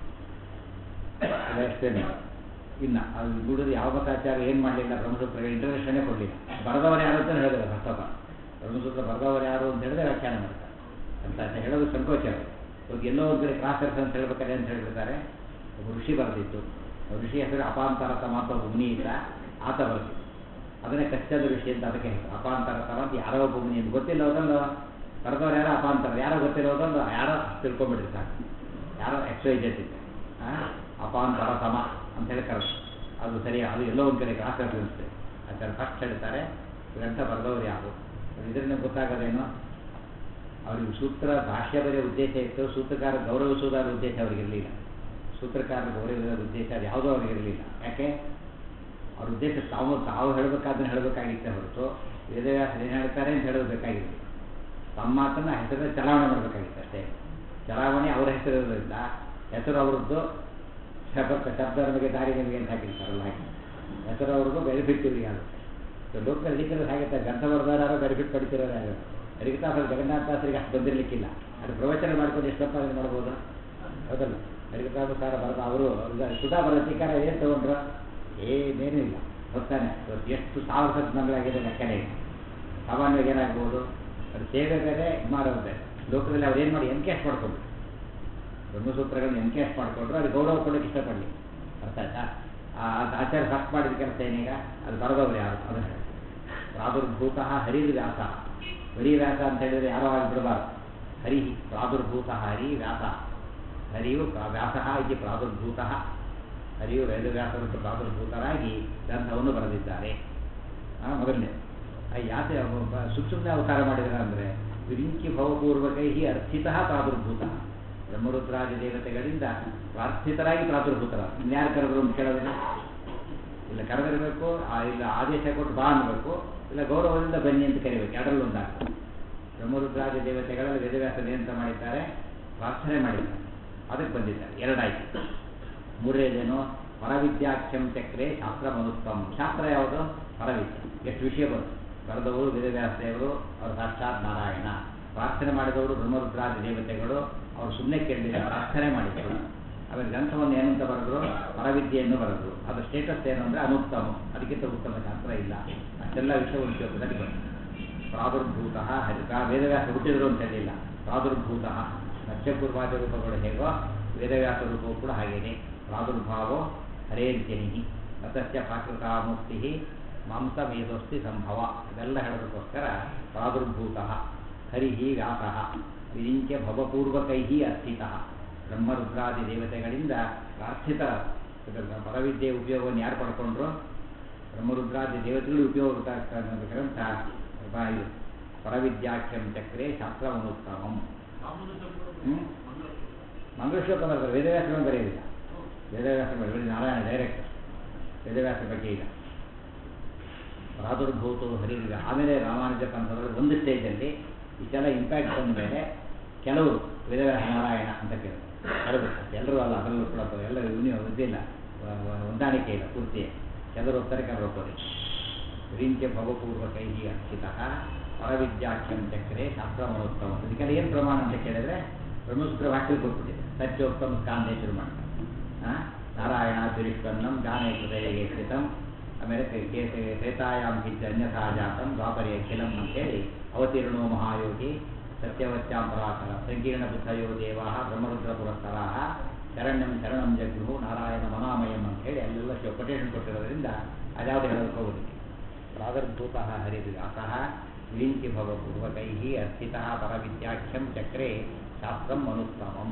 ಅದಷ್ಟೇ ಇನ್ನು ಅದು ಬಿಡೋದು ಯಾವ ಮತಾಚಾರ ಏನು ಮಾಡಲಿಲ್ಲ ಬ್ರಹ್ಮಸೂತ್ರಗಳು ಇಂಟ್ರಡಕ್ಷನ್ನೇ ಕೊಡಲಿಲ್ಲ ಬರೆದವರು ಯಾರು ಅಂತ ಹೇಳಿದ್ರೆ ಫಸ್ಟ್ ಆಫ್ ಆಲ್ ಬ್ರಹ್ಮಸೂತ್ರ ಬರೆದವರು ಯಾರು ಅಂತ ಹೇಳಿದ್ರೆ ವ್ಯಾಖ್ಯಾನ ಮಾಡ್ತಾರೆ ಅಂತ ಅಂತ ಹೇಳೋದು ಸಂಕೋಚ ಅವರು ಇವಾಗ ಎಲ್ಲೋ ಒಂದು ಕಡೆ ಕ್ರಾಸ್ ರೆಫರೆನ್ಸ್ ಹೇಳ್ಬೇಕಾದ್ರೆ ಅಂತ ಹೇಳ್ಬಿಡ್ತಾರೆ ಒಬ್ಬ ಋಷಿ ಬರೆದಿತ್ತು ಆ ಋಷಿ ಹೆಸರು ಅಪಾಂತರತಮ ಅಂತ ಒಬ್ಬ ಮುನಿ ಇದ್ದ ಆತ ಬರೆದಿತ್ತು ಅದನ್ನೇ ಕಚ್ಚದ ಋಷಿ ಅಂತ ಅದಕ್ಕೆ ಹೆಸರು ಅಪಾಂತರತಮ ಅಂತ ಯಾರೋ ಒಬ್ಬ ಮುನಿ ಅಂತ ಗೊತ್ತಿಲ್ಲ ಹೋದಲ್ಲ ಬರೆದವ್ರು ಯಾರೋ ಅಪಾಂತರ ಯಾರೋ ಗೊತ್ತಿರೋದಲ್ಲ ಯಾರೋ ತಿಳ್ಕೊಂಬಿಡ್ರಿ ಸಾಕು ಯಾರೋ ಎಕ್ಸೈಜೆಡ್ ಇದೆ ಅಪಾಂತರ ತಮ ಅಂತ ಹೇಳಿ ಕರೆದು ಅದು ಸರಿ ಅದು ಎಲ್ಲೋ ಒಂದು ಕಡೆ ಕ್ರಾಸ್ ರೆಫರೆನ್ಸ್ ಆಚಾರ ಫಸ್ಟ್ ಹೇಳ್ತಾರೆ ಗ್ರಂಥ ಬರೆದವ್ರು ಯಾರು ಇದರಿಂದ ಗೊತ್ತಾಗೋದೇನು ಅವರಿಗೆ ಸೂತ್ರ ಭಾಷ್ಯ ಬರೆಯೋ ಉದ್ದೇಶ ಇತ್ತು ಸೂತ್ರಕಾರ ಗೌರವಿಸುವುದಾದ ಉದ್ದೇಶ ಅವರಿಗಿರಲಿಲ್ಲ ಸೂತ್ರಕಾರ ಗೌರವಿಸುವುದಾದ ಉದ್ದೇಶ ಅದು ಯಾವುದೂ ಅವರಿಗಿರಲಿಲ್ಲ ಯಾಕೆ ಅವ್ರ ಉದ್ದೇಶ ತಾವು ತಾವು ಹೇಳಬೇಕಾದ್ರೆ ಹೇಳಬೇಕಾಗಿತ್ತೆ ಹೊರತು ವೇದವ್ಯಾಸ ಏನು ಹೇಳ್ತಾರೆ ಅಂತ ಹೇಳಬೇಕಾಗಿರಲಿಲ್ಲ ತಮ್ಮ ಮಾತನ್ನ ಹೆಸರನ್ನ ಚಲಾವಣೆ ಮಾಡಬೇಕಾಗಿತ್ತು ಅಷ್ಟೇ ಚಲಾವಣೆ ಅವರ ಹೆಸರಿರೋದ್ರಿಂದ ಹೆಸರು ಅವರದ್ದು ಶಬ್ದ ಶಬ್ದ ನಮಗೆ ದಾರಿ ನಮಗೆ ಅಂತ ಹಾಕಿರ್ತಾರಲ್ಲ ಹಾಗೆ ಹೆಸರು ಅವ್ರದ್ದು ಬೆನಿಫಿಟ್ ಇವರಿಗೆ ಆಗುತ್ತೆ ಲೋಕಲ್ ಹಿಡಿತಿರೋದು ಹಾಗೆ ಗ್ರಂಥ ಬರೆದಾರು ಬೆನಿಫಿಟ್ ಪಡಿತಿರೋರು ಯಾರು ಹರಿಕತಾಸರು ಜಗನ್ನಾಥದಾಸರಿಗೆ ಅಷ್ಟು ಬಂದಿರಲಿಕ್ಕಿಲ್ಲ ಅದು ಪ್ರವಚನ ಮಾಡ್ಕೊಂಡು ಎಷ್ಟು ಸಂಪಾದನೆ ಮಾಡ್ಬೋದು ಹೌದಲ್ಲ ಹರಿಕತಾಸ ಸಾರ ಬರೆದ ಅವರು ಸುಧಾ ಬರೋ ಶಿಕಾರ ಏನು ತಗೊಂಡ್ರು ಏನೇನೂ ಇಲ್ಲ ಗೊತ್ತಾನೆ ಇವತ್ತು ಎಷ್ಟು ಸಾವಿರ ಸತ್ ಮಂಗಳಾಗಿದೆ ಲೆಕ್ಕನೇ ಇಲ್ಲ ಸಾಮಾನ್ಯವಾಗಿ ಏನಾಗ್ಬೋದು ಅದು ಸೇವೆ ಬೇರೆ ಇದು ಮಾಡೋದು ಬೇರೆ ಲೋಕದಲ್ಲಿ ಅವ್ರು ಏನು ಮಾಡಿ ಎನ್ಕೇಸ್ ಮಾಡ್ಕೊಂಡು ಬ್ರಹ್ಮಸೂತ್ರಗಳನ್ನ ಎನ್ಕೇಸ್ ಮಾಡಿಕೊಂಡ್ರು ಅದು ಗೌರವ ಕೊಡೋಕೆ ಇಷ್ಟಪಡಲಿ ಅರ್ಥ ಆಯ್ತಾ ಆ ಅದು ಆಚಾರ್ಯ ಫಸ್ಟ್ ಮಾಡಿದ ಕೆಲಸ ಏನೀಗ ಅದು ಬರೆದವರು ಯಾರು ಅದನ್ನು ಹೇಳಿ ಪ್ರಾದುರ್ಭೂತ ಹರಿರ್ ವ್ಯಾಸ ಹರಿ ವ್ಯಾಸ ಅಂತ ಹೇಳಿದ್ರೆ ಯಾರೋ ಆಗಿ ಬಿಡಬಾರ್ದು ಹರಿ ಪ್ರಾದುರ್ಭೂತ ಹರಿ ವ್ಯಾಸ ಹರಿಯು ಪ್ರ- ವ್ಯಾಸ ಇತಿ ಪ್ರಾದುರ್ಭೂತ ಹರಿಯು ವೇದವ್ಯಾಸರು ಪ್ರಾದುರ್ಭೂತರಾಗಿ ಗ್ರಂಥವನ್ನು ಬರೆದಿದ್ದಾರೆ ಆ, ಮೊದಲನೇ ಆ ಯಾತೆ ಸುಮ್ ಸುಮ್ಮನೆ ಅವತಾರ ಮಾಡಿದಾರೆ ಅಂದರೆ ವಿರಿಂಚಿ ಭವಪೂರ್ವಕೈ ಅರ್ಥಿತ ಪ್ರಾದುರ್ಭೂತ ಬ್ರಹ್ಮರುದ್ರಾದಿ ದೇವತೆಗಳಿಂದ ಪ್ರಾರ್ಥಿತರಾಗಿ ಪ್ರಾದುರ್ಭೂತರ ಇನ್ಯಾರು ಕರೆದ್ರು ಅಂತ ಕೇಳೋದಿಲ್ಲ ಇಲ್ಲ ಕರೆದಿರಬೇಕು ಆ ಇಲ್ಲ ಆದೇಶ ಕೊಟ್ಟು ಬಾ ಅನ್ನಬೇಕು ಇಲ್ಲ ಗೌರವದಿಂದ ಬನ್ನಿ ಅಂತ ಕರಿಬೇಕು ಎರಡರಲ್ಲೂ ಒಂದಾಗ್ತದೆ ಬ್ರಹ್ಮರುದ್ರಾದಿ ದೇವತೆಗಳಲ್ಲಿ ವೇದವ್ಯಾಸರು ಏನಂತ ಮಾಡಿದ್ದಾರೆ ಪ್ರಾರ್ಥನೆ ಮಾಡಿದ್ದಾರೆ ಅದಕ್ಕೆ ಬಂದಿದ್ದಾರೆ ಎರಡಾಯ್ತು ಮೂರನೇದೇನು ಪರವಿದ್ಯಾಖ್ಯಂ ಚಕ್ರೆ ಶಾಸ್ತ್ರ ಮನುತ್ವಂ ಶಾಸ್ತ್ರ ಯಾವುದು ಪರವಿದ್ಯೆ ಎಷ್ಟು ವಿಷಯ ಬಂತು ಬರೆದವರು ವೇದವ್ಯಾಸ ದೇವರು ಅವರು ಸಾಕ್ಷಾತ್ ನಾರಾಯಣ ಪ್ರಾರ್ಥನೆ ಮಾಡಿದವರು ಬ್ರಹ್ಮರುದ್ರಾದಿ ದೇವತೆಗಳು ಅವರು ಸುಮ್ಮನೆ ಕೇಳಲಿಲ್ಲ ಪ್ರಾರ್ಥನೆ ಮಾಡಿದರು ಆಮೇಲೆ ಗ್ರಂಥವನ್ನು ಏನಂತ ಬರೆದ್ರು ಪರವಿದ್ಯೆಯನ್ನು ಬರೆದ್ರು ಅದರ ಸ್ಟೇಟಸ್ ಏನು ಅಂದರೆ ಅನುತ್ತಮ ಅದಕ್ಕಿಂತ ಉತ್ತಮ ಶಾಸ್ತ್ರ ಇಲ್ಲ ಅಷ್ಟೆಲ್ಲ ವಿಷಯ ಉಪಯೋಗದಲ್ಲಿ ಬಂತು ಪ್ರಾದುರ್ಭೂತ ಹರಿತ ವೇದವ್ಯಾಸ ಹುಟ್ಟಿದ್ರು ಅಂತ ಹೇಳಿಲ್ಲ ಪ್ರಾದುರ್ಭೂತ ನಕ್ಷಪೂರ್ವಾದಿ ರೂಪಗಳು ಹೇಗೋ ವೇದವ್ಯಾಸ ರೂಪವು ಕೂಡ ಹಾಗೇನೆ ಪ್ರಾದುರ್ಭಾವೋ ಹರೇರ್ಜನಿ ತತಸ್ಯ ಪ್ರಾಕೃತ ಮುಕ್ತಿ ಮಾಂಸ ಮೇಧೋಸ್ತಿ ಸಂಭವ ಇದೆಲ್ಲ ಹೇಳೋದಕ್ಕೋಸ್ಕರ ಪ್ರಾದುರ್ಭೂತ ಹರಿ ವ್ಯಾಸಃ ವಿರಿಂಚ್ಯ ಭವಪೂರ್ವಕೈ ಅರ್ಥಿತ ಬ್ರಹ್ಮರುದ್ರಾದಿ ದೇವತೆಗಳಿಂದ ಪ್ರಾರ್ಥಿತ ಇದರ ಪರವಿದ್ಯೆ ಉಪಯೋಗವನ್ನು ಯಾರು ಪಡ್ಕೊಂಡ್ರು ಬ್ರಹ್ಮರುದ್ರಾದಿ ದೇವತೆಗಳು ಉಪಯೋಗ ಗ್ರಂಥ ಬ- ಇದು ಪರವಿದ್ಯಾಖ್ಯಂ ಚಕ್ರೆ ಶಾಸ್ತ್ರವನುತ್ತಮಂ ಹ್ಮ್? ಮಂಗಳಶ್ಲೋಕ ಬರ್ತಾರೆ ವೇದವ್ಯಾಸಗಳನ್ನು ಬರೆಯೋದಿಲ್ಲ ವೇದವ್ಯಾಸ ಬರೆಯೋದು ನಾರಾಯಣ ಡೈರೆಕ್ಟ್ ವೇದವ್ಯಾಸ ಬಗ್ಗೆ ಈಗ ಪ್ರಾದುರ್ಭೂತು ಹರಿದಿದೆ ಆಮೇಲೆ ರಾಮಾನುಜ ಪಂಥದಲ್ಲಿ ಒಂದು ಸ್ಟೇಜಲ್ಲಿ ಇಷ್ಟೆಲ್ಲ ಇಂಪ್ಯಾಕ್ಟ್ ಬಂದ ಮೇಲೆ ಕೆಲವರು ವೇದವ್ಯಾಸ ನಾರಾಯಣ ಅಂತ ಕೇಳಿದ್ರು ಕೆಲವರು ಎಲ್ಲರೂ ಅಲ್ಲ ಅದರಲ್ಲೂ ಕೂಡ ಬ- ಎಲ್ಲ ಯೂನಿಯನ್ ಇದಿಲ್ಲ ವ- ವ- ಹೊಂದಾಣಿಕೆ ಇಲ್ಲ ಪೂರ್ತಿ ಕೆಲವರು ಹೋಗ್ತಾರೆ ಕೆಲವರು ಹೋಗ್ತಾರೆ ವಿರಿಂಚೆ ಭವಪೂರ್ವಕೈ ಅರ್ಚಿತ ಪರವಿದ್ಯಾಖ್ಯಂ ಚಕ್ರೆ ಶಾಸ್ತ್ರ ಮನೋತ್ತಮ ಇದಕ್ಕೆಲ್ಲ ಏನು ಪ್ರಮಾಣ ಅಂತ ಕೇಳಿದ್ರೆ ಬ್ರಹ್ಮಸೂತ್ರ ವಾಕ್ಯ ಕೊಟ್ಬಿಟ್ಟಿದೆ ಸತ್ಯೋತ್ತಮ ಸ್ಕಾಂದೇ ಶುರು ಮಾಡ್ತಾರೆ ಆ? ನಾರಾಯಣ ದುರಿಷ್ಪನ್ನಂ ಗಾನೇ ಹೃದಯ ಸ್ಥಿತಂ ಆಮೇಲೆ ಕೇ- ಕೇ- ತ್ರೇತಾಯಾಮ್ ಕಿಂಚ ಅನ್ಯಥಾ ಜಾತಂ ದ್ವಾಪರಿ ಅಖಿಲಂ ಅಂತೇಳಿ ಅವತೀರ್ಣೋ ಮಹಾಯೋಗಿ ಸತ್ಯವತ್ಯಾಂ ಪರಾಕರ ಸಂಕೀರ್ಣ ಬುದ್ಧಯೋ ದೇವಾ ಬ್ರಹ್ಮರುದ್ರ ಪುರಸ್ಕರಾ ಶರಣ್ಯಂ ಶರಣಂ ಜಗ್ರು ನಾರಾಯಣ ಮನಾಮಯಂ ಅಂತ ಹೇಳಿ ಅಲ್ಲೆಲ್ಲ ಕೊಟೇಶನ್ ಕೊಟ್ಟಿರೋದ್ರಿಂದ ಅದ್ಯಾವುದು ಹೇಳೋದಕ್ಕೆ ಹೋಗೋದಿಲ್ಲ ಪ್ರಾದುರ್ಭೂತ ಹರಿವ್ಯಾಸಃ ವಿರಿಂಚಿ ಭವಪೂರ್ವಕೈ ಅರ್ಥಿತ ಪರವಿದ್ಯಾಖ್ಯಂ ಚಕ್ರೆ ಶಾಸ್ತ್ರಂ ಅನುತ್ತಮಂ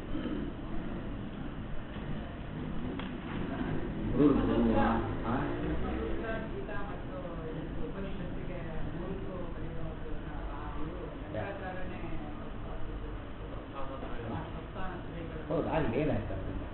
ಗುರುರ್ಗುರುವ ಆ? ಗೀತಾ ಮತ್ತು ಉಪನಿಷತ್ತಿಗೆ ಮೂರಕ್ಕೂ ಬರೆಯುವುದನ್ನ ಇದು ಶಂಕರಾಚಾರ್ಯನೇ ಸಂಸ್ಥಾನ ಶ್ರೀಗಳು ಹೌದು ಆಗಲಿ ಏನಾಯ್ತು ಅದರಿಂದ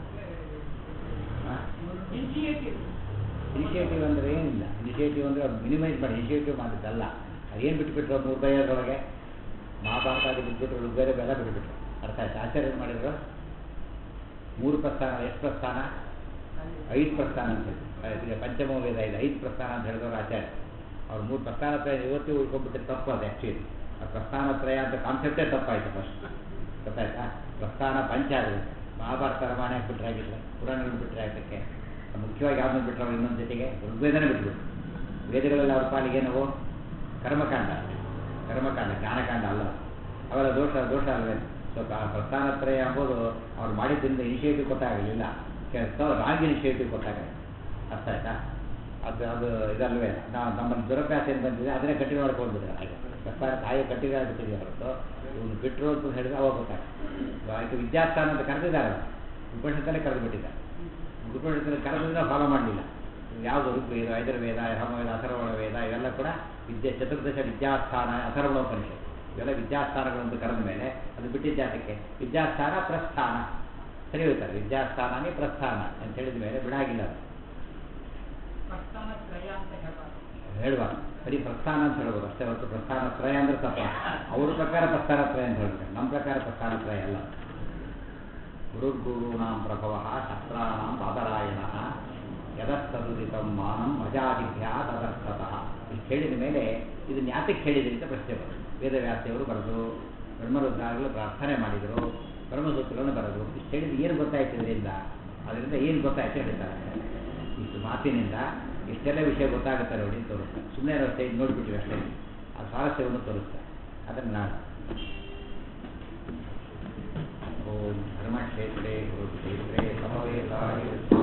ಇನಿಷಿಯೇಟಿವ್ ಇನಿಷಿಯೇಟಿವ್ ಅಂದರೆ ಏನಿಲ್ಲ ಇನಿಷಿಯೇಟಿವ್ ಅಂದರೆ ಅವ್ರು ಮಿನಿಮೈಸ್ ಮಾಡಿ ಇನಿಷಿಯೇಟಿವ್ ಮಾಡಿದ್ದಲ್ಲ ಅದೇನು ಬಿಟ್ಬಿಟ್ರು ಮೂರು ಬೈಯೋದ್ರೊಳಗೆ ಮಹಾಭಾರತಾದಿ ಬಿಟ್ಬಿಟ್ರು ಋಗ್ವೇದ ಬೆಲ್ಲ ಬಿಟ್ಬಿಟ್ರು ಅರ್ಥ ಆಯ್ತು ಆಚಾರ್ಯ ಏನು ಮಾಡಿದ್ರು ಮೂರು ಪ್ರಸ್ಥಾನ ಎಷ್ಟು ಪ್ರಸ್ಥಾನ ಐದು ಪ್ರಸ್ಥಾನ ಅಂತ ಹೇಳಿ ಈಗ ಪಂಚಮ ವೇದ ಇದೆ ಐದು ಪ್ರಸ್ಥಾನ ಅಂತ ಹೇಳಿದವರು ಆಚಾರ್ಯ ಅವ್ರು ಮೂರು ಪ್ರಸ್ಥಾನತ್ರಯ ಇವತ್ತೇ ಉಳ್ಕೊಂಡ್ಬಿಟ್ಟರೆ ತಪ್ಪು ಅದು ಆ್ಯಕ್ಚುಲಿ ಆ ಪ್ರಸ್ಥಾನತ್ರಯ ಅಂತ ಕಾನ್ಸೆಪ್ಟೇ ತಪ್ಪಾಯಿತು ಫಸ್ಟ್ ಗೊತ್ತಾಯ್ತಾ ಪ್ರಸ್ಥಾನ ಪಂಚ ಆಗುತ್ತೆ ಮಹಾಭಾರತ ರಾಮಾಯಣ ಬಿಟ್ಟರೆ ಆಗಿಲ್ಲ ಪುರಾಣಗಳು ಬಿಟ್ಟರೆ ಆಗಕ್ಕೆ ಮುಖ್ಯವಾಗಿ ಯಾವ್ದನ್ನು ಬಿಟ್ಟರೆ ಅವ್ರು ಇನ್ನೊಂದು ಜೊತೆಗೆ ಋಗ್ವೇದನೆ ಬಿಟ್ಬಿಟ್ಟು ವೇದಗಳೆಲ್ಲ ಅವ್ರ ಪಾಲಿಗೆ ನಾವು ಕರ್ಮಕಾಂಡ ಕರ್ಮಕಾಂಡ ಜ್ಞಾನಕಾಂಡ ಅಲ್ಲ ಅವೆಲ್ಲ ದೋಷ ದೋಷ ಅಲ್ವೇ ಸೊ ಪ್ರಸ್ಥಾನತ್ರಯ ಎಂಬುದು ಅವ್ರು ಮಾಡಿದ್ದರಿಂದ ಇನಿಷಿಯೇಟಿವ್ ಗೊತ್ತಾಗಲಿಲ್ಲ ಕೆಲಸ ರಾಂಗ್ ಇನಿಷಿಯೇಟಿವ್ ಗೊತ್ತಾಗಲ್ಲ ಅರ್ಥ ಆಯ್ತಾ ಅದು ಅದು ಇದಲ್ವೇ ನಾವು ನಮ್ಮಲ್ಲಿ ದುರಭ್ಯಾಸ ಏನು ಬಂದಿದೆ ಅದನ್ನೇ ಕಂಟಿನ್ಯೂ ಮಾಡ್ಕೊಂಡ್ಬಿಟ್ಟಿದ್ದಾರೆ ಹಾಗೆ ಪ್ರಸ್ಥಾನ ಹಾಗೆ ಕಂಟಿನ್ಯೂ ಆಗಿಬಿಟ್ಟಿದೆ ಹೊರತು ಇವ್ನು ಬಿಟ್ಟರು ಅಂತ ಹೇಳಿದ್ರೆ ಅವಾಗ ಗೊತ್ತಾಗ ಆಯ್ತು ವಿದ್ಯಾಸ್ಥಾನ ಅಂತ ಕರೆದಿದ್ದಾರೆ ಉಪನಿಷತ್ತಲ್ಲೇ ಕರೆದು ಬಿಟ್ಟಿದ್ದಾರೆ ಉಪನಿಷತ್ತಲ್ಲಿ ಕರೆದಿದ್ರೆ ಫಾಲೋ ಮಾಡಲಿಲ್ಲ ಯಾವುದು ಋಗ್ವೇದ ಐದರ್ವೇದ ಯಮವೇದ ಅಥರ್ವಣ ವೇದ ಇವೆಲ್ಲ ಕೂಡ ವಿದ್ಯೆ ಚತುರ್ದಶ ವಿದ್ಯಾಸ್ಥಾನ ಅಥರ್ವಣೋಪನಿಷತ್ ಇವೆಲ್ಲ ವಿದ್ಯಾಸ್ಥಾನಗಳಂತ ಕರೆದ ಮೇಲೆ ಅದು ಬಿಟ್ಟಿದ್ಯಾತಕ್ಕೆ ವಿದ್ಯಾಸ್ಥಾನ ಪ್ರಸ್ಥಾನ ಸರಿ ಹೋಯ್ತಾರೆ ವಿದ್ಯಾಸ್ಥಾನನೇ ಪ್ರಸ್ಥಾನ ಅಂತ ಹೇಳಿದ ಮೇಲೆ ಬಿಡಾಗಿಲ್ಲ ಅದು ಪ್ರಸ್ಥಾನ ತ್ರಯ ಅಂತ ಹೇಳ್ಬಾರ್ದು ಹೇಳಬಾರ್ದು ಬರೀ ಪ್ರಸ್ಥಾನ ಅಂತ ಹೇಳ್ಬೋದು ಅಷ್ಟೇ ಹೊರತು ಪ್ರಸ್ಥಾನ ತ್ರಯ ಅಂದ್ರೆ ತಪ್ಪ ಅವ್ರ ಪ್ರಕಾರ ಪ್ರಸ್ಥಾನ ತ್ರಯ ಅಂತ ಹೇಳ್ಬೇಕು ನಮ್ಮ ಪ್ರಕಾರ ಪ್ರಸ್ಥಾನ ತ್ರಯ ಅಲ್ಲ ಗುರುರ್ಗುರುಣಾಂ ಪ್ರಭವ ಶಾಸ್ತ್ರಾಣಾಂ ಬಾದರಾಯಣ ಯದಸ್ತದುದಿತಂ ಮಾನಂ ಅಜಾದಿಭ್ಯ ತದರ್ಥತಃ ಇಷ್ಟು ಹೇಳಿದ ಮೇಲೆ ಇದನ್ನ ಯಾತಕ್ಕೆ ಹೇಳಿದ್ರಿ ಅಂತ ಪ್ರಶ್ನೆ ಬರುತ್ತೆ ವೇದವ್ಯಾಸದೇವರು ಬರೆದು ಬ್ರಹ್ಮರುದ್ರಾಗಲು ಪ್ರಾರ್ಥನೆ ಮಾಡಿದರು ಬ್ರಹ್ಮಸೂತ್ರಗಳನ್ನು ಬರೆದರು ಇಷ್ಟು ಹೇಳಿದ ಏನು ಗೊತ್ತಾಯ್ತು ಇದರಿಂದ ಅದರಿಂದ ಏನು ಗೊತ್ತಾಯ್ತು ಹೇಳ್ತಾರೆ ಇಷ್ಟು ಮಾತಿನಿಂದ ಇಷ್ಟೆಲ್ಲ ವಿಷಯ ಗೊತ್ತಾಗುತ್ತೆ ನೋಡಿ ಅಂತ ತೋರಿಸ್ತಾರೆ ಸುಮ್ಮನೆ ನಾವು ಸ್ಟೇಜ್ ನೋಡ್ಬಿಟ್ವಿ ಅಷ್ಟೇ ಆ ಸ್ವಾರಸ್ಯವನ್ನು ತೋರಿಸ್ತಾರೆ ಅದನ್ನು ನಾನು ಓಂ ಧರ್ಮಕ್ಷೇತ್ರೇ ಕುರುಕ್ಷೇತ್ರೇ ಸಮವೇತಾಯ